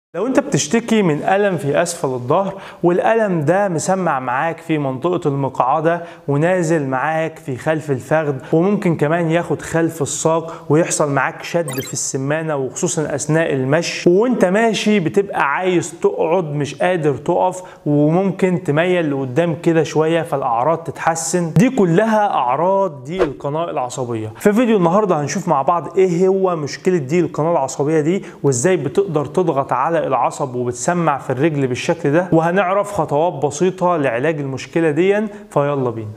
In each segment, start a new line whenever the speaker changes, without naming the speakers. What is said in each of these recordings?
لو انت بتشتكي من ألم في أسفل الظهر والألم ده مسمع معاك في منطقة المقعدة ونازل معاك في خلف الفخذ وممكن كمان ياخد خلف الساق ويحصل معاك شد في السمانة وخصوصا أثناء المشي وانت ماشي بتبقى عايز تقعد مش قادر تقف وممكن تميل لقدام كده شوية فالأعراض تتحسن دي كلها أعراض دي القناة العصبية في فيديو النهاردة هنشوف مع بعض ايه هو مشكلة دي القناة العصبية دي وازاي بتقدر تضغط على العصب وبتسمع في الرجل بالشكل ده وهنعرف خطوات بسيطة لعلاج المشكلة دي فيلا بينا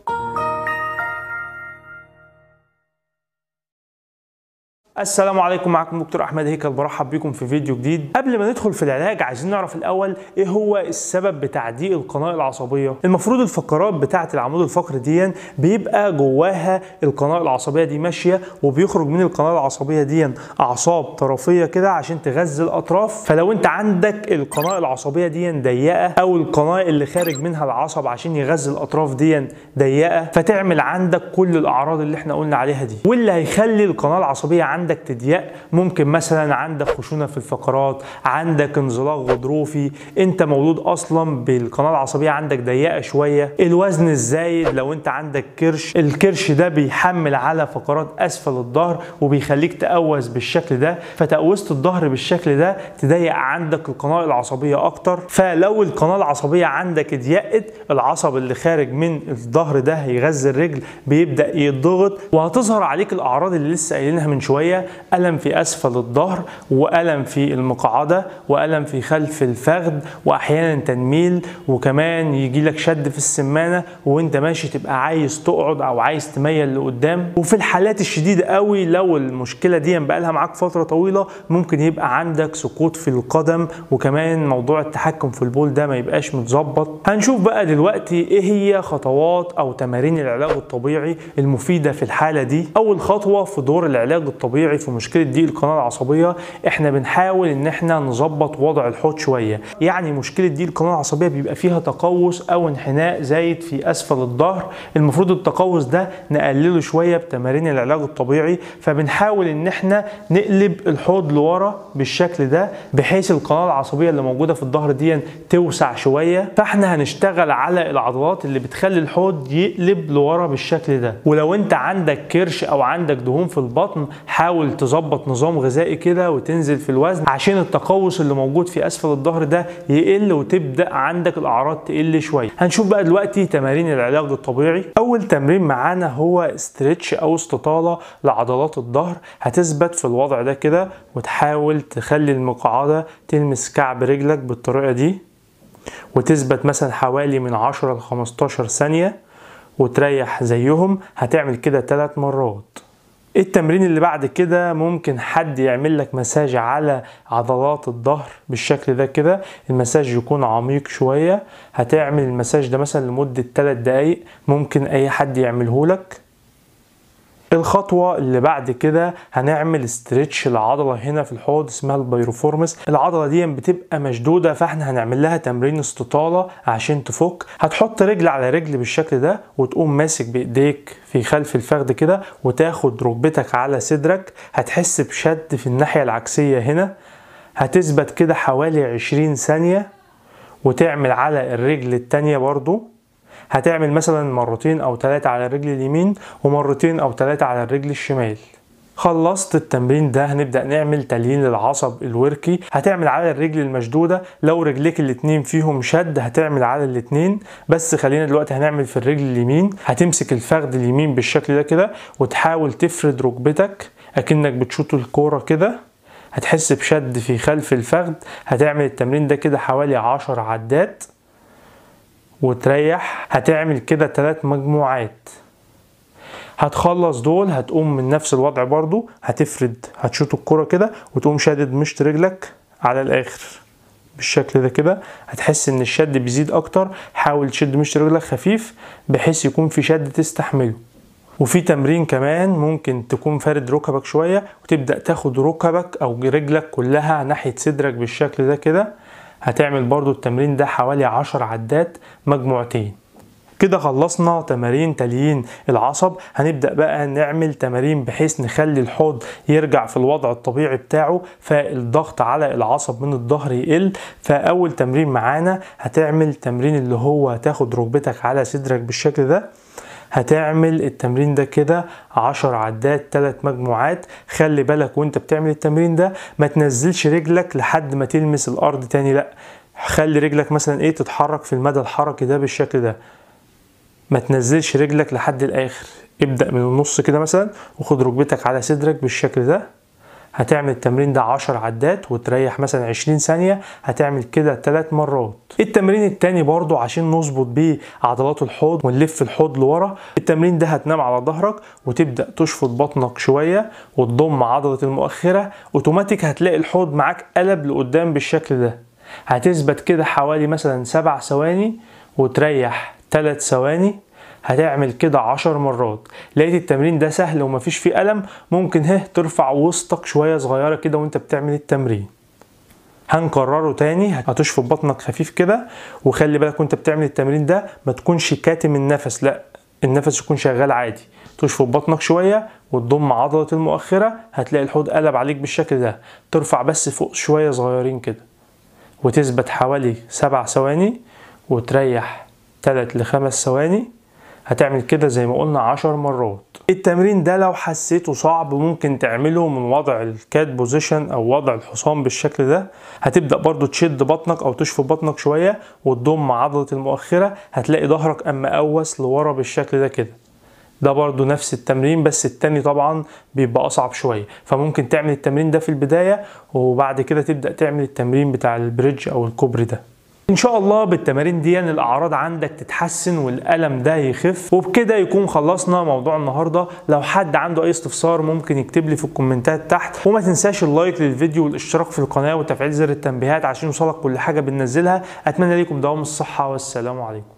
السلام عليكم معكم دكتور احمد هيكل برحب بيكم في فيديو جديد قبل ما ندخل في العلاج عايزين نعرف الاول ايه هو السبب بتاع ضيق القناه العصبيه المفروض الفقرات بتاعه العمود الفقري دي بيبقى جواها القناه العصبيه دي ماشيه وبيخرج من القناه العصبيه دي اعصاب طرفيه كده عشان تغذي الاطراف فلو انت عندك القناه العصبيه دي ضيقه او القناه اللي خارج منها العصب عشان يغذي الاطراف دي ضيقه فتعمل عندك كل الاعراض اللي احنا قلنا عليها دي واللي هيخلي القناه العصبيه عندك عندك تضييق ممكن مثلا عندك خشونه في الفقرات عندك انزلاق غضروفي انت مولود اصلا بالقناه العصبيه عندك ضيقه شويه الوزن الزايد لو انت عندك كرش الكرش ده بيحمل على فقرات اسفل الظهر وبيخليك تقوس بالشكل ده فتقوست الظهر بالشكل ده تضيق عندك القناه العصبيه اكتر فلو القناه العصبيه عندك اتضيقت العصب اللي خارج من الظهر ده هيغذي الرجل بيبدا يضغط وهتظهر عليك الاعراض اللي لسه قايلينها من شويه ألم في أسفل الظهر وألم في المقعدة وألم في خلف الفخذ وأحيانا تنميل وكمان يجي لك شد في السمانة وانت ماشي تبقى عايز تقعد أو عايز تميل لقدام وفي الحالات الشديدة قوي لو المشكلة دي بقى لها معاك فترة طويلة ممكن يبقى عندك سقوط في القدم وكمان موضوع التحكم في البول ده ما يبقاش متظبط هنشوف بقى دلوقتي ايه هي خطوات او تمارين العلاج الطبيعي المفيدة في الحالة دي أول خطوة في دور العلاج الطبيعي في مشكله ضيق القناه العصبيه احنا بنحاول ان احنا نظبط وضع الحوض شويه يعني مشكله ضيق القناه العصبيه بيبقى فيها تقوس او انحناء زايد في اسفل الظهر المفروض التقوس ده نقلله شويه بتمارين العلاج الطبيعي فبنحاول ان احنا نقلب الحوض لورا بالشكل ده بحيث القناه العصبيه اللي موجوده في الظهر دي توسع شويه فاحنا هنشتغل على العضلات اللي بتخلي الحوض يقلب لورا بالشكل ده ولو انت عندك كرش او عندك دهون في البطن حاول تظبط نظام غذائي كده وتنزل في الوزن عشان التقوس اللي موجود في اسفل الظهر ده يقل وتبدا عندك الاعراض تقل شويه هنشوف بقى دلوقتي تمارين العلاج الطبيعي اول تمرين معانا هو استرتش او استطاله لعضلات الظهر هتثبت في الوضع ده كده وتحاول تخلي المقعده تلمس كعب رجلك بالطريقه دي وتثبت مثلا حوالي من 10 ل 15 ثانيه وتريح زيهم هتعمل كده 3 مرات التمرين اللي بعد كده ممكن حد يعمل لك مساج على عضلات الظهر بالشكل ده كده المساج يكون عميق شوية هتعمل المساج ده مثلا لمدة 3 دقايق ممكن اي حد يعمله لك الخطوة اللي بعد كده هنعمل استرتش العضلة هنا في الحوض اسمها البيروفورمس العضلة دي بتبقى مشدودة فاحنا هنعمل لها تمرين استطالة عشان تفك هتحط رجل على رجل بالشكل ده وتقوم ماسك بايديك في خلف الفخذ كده وتاخد ركبتك على صدرك هتحس بشد في الناحية العكسية هنا هتثبت كده حوالي 20 ثانية وتعمل على الرجل التانية برضو هتعمل مثلا مرتين او ثلاثة على الرجل اليمين ومرتين او ثلاثة على الرجل الشمال خلصت التمرين ده هنبدأ نعمل تليين للعصب الوركي هتعمل على الرجل المشدودة لو رجليك الاتنين فيهم شد هتعمل على الاتنين بس خلينا دلوقتي هنعمل في الرجل اليمين هتمسك الفخذ اليمين بالشكل ده كده وتحاول تفرد ركبتك اكنك بتشوط الكورة كده هتحس بشد في خلف الفخذ هتعمل التمرين ده كده حوالي عشر عدات وتريح هتعمل كده ثلاث مجموعات هتخلص دول هتقوم من نفس الوضع برضو هتفرد هتشوط الكرة كده وتقوم شادد مشط رجلك على الاخر بالشكل ده كده هتحس ان الشد بيزيد اكتر حاول تشد مشط رجلك خفيف بحيث يكون في شد تستحمله وفي تمرين كمان ممكن تكون فارد ركبك شوية وتبدأ تاخد ركبك او رجلك كلها ناحية صدرك بالشكل ده كده هتعمل برضو التمرين ده حوالي عشر عدات مجموعتين كده خلصنا تمارين تليين العصب هنبدأ بقى نعمل تمارين بحيث نخلي الحوض يرجع في الوضع الطبيعي بتاعه فالضغط على العصب من الظهر يقل فأول تمرين معانا هتعمل تمرين اللي هو هتاخد ركبتك على صدرك بالشكل ده هتعمل التمرين ده كده عشر عدات تلات مجموعات خلي بالك وانت بتعمل التمرين ده ما تنزلش رجلك لحد ما تلمس الارض تاني لا خلي رجلك مثلا ايه تتحرك في المدى الحركي ده بالشكل ده ما تنزلش رجلك لحد الاخر ابدأ من النص كده مثلا وخد ركبتك على صدرك بالشكل ده هتعمل التمرين ده 10 عدات وتريح مثلا 20 ثانية هتعمل كده 3 مرات التمرين التاني برضو عشان نظبط بيه عضلات الحوض ونلف الحوض لورا التمرين ده هتنام على ظهرك وتبدأ تشفط بطنك شوية وتضم عضلة المؤخرة اوتوماتيك هتلاقي الحوض معاك قلب لقدام بالشكل ده هتثبت كده حوالي مثلا 7 ثواني وتريح 3 ثواني هتعمل كده عشر مرات لقيت التمرين ده سهل ومفيش فيه ألم ممكن هه ترفع وسطك شوية صغيرة كده وانت بتعمل التمرين هنكرره تاني هتشفط بطنك خفيف كده وخلي بالك وانت بتعمل التمرين ده ما تكونش كاتم النفس لا النفس يكون شغال عادي تشفط بطنك شوية وتضم عضلة المؤخرة هتلاقي الحوض قلب عليك بالشكل ده ترفع بس فوق شوية صغيرين كده وتثبت حوالي سبع ثواني وتريح تلات لخمس ثواني هتعمل كده زي ما قلنا عشر مرات التمرين ده لو حسيته صعب ممكن تعمله من وضع الكات بوزيشن او وضع الحصان بالشكل ده هتبدا برضو تشد بطنك او تشفط بطنك شويه وتضم عضله المؤخره هتلاقي ظهرك اما قوس لورا بالشكل ده كده ده برضو نفس التمرين بس التاني طبعا بيبقى اصعب شويه فممكن تعمل التمرين ده في البدايه وبعد كده تبدا تعمل التمرين بتاع البريدج او الكوبري ده ان شاء الله بالتمارين دي الاعراض عندك تتحسن والالم ده يخف وبكده يكون خلصنا موضوع النهارده لو حد عنده اي استفسار ممكن يكتب لي في الكومنتات تحت وما تنساش اللايك للفيديو والاشتراك في القناه وتفعيل زر التنبيهات عشان يوصلك كل حاجه بننزلها اتمنى لكم دوام الصحه والسلام عليكم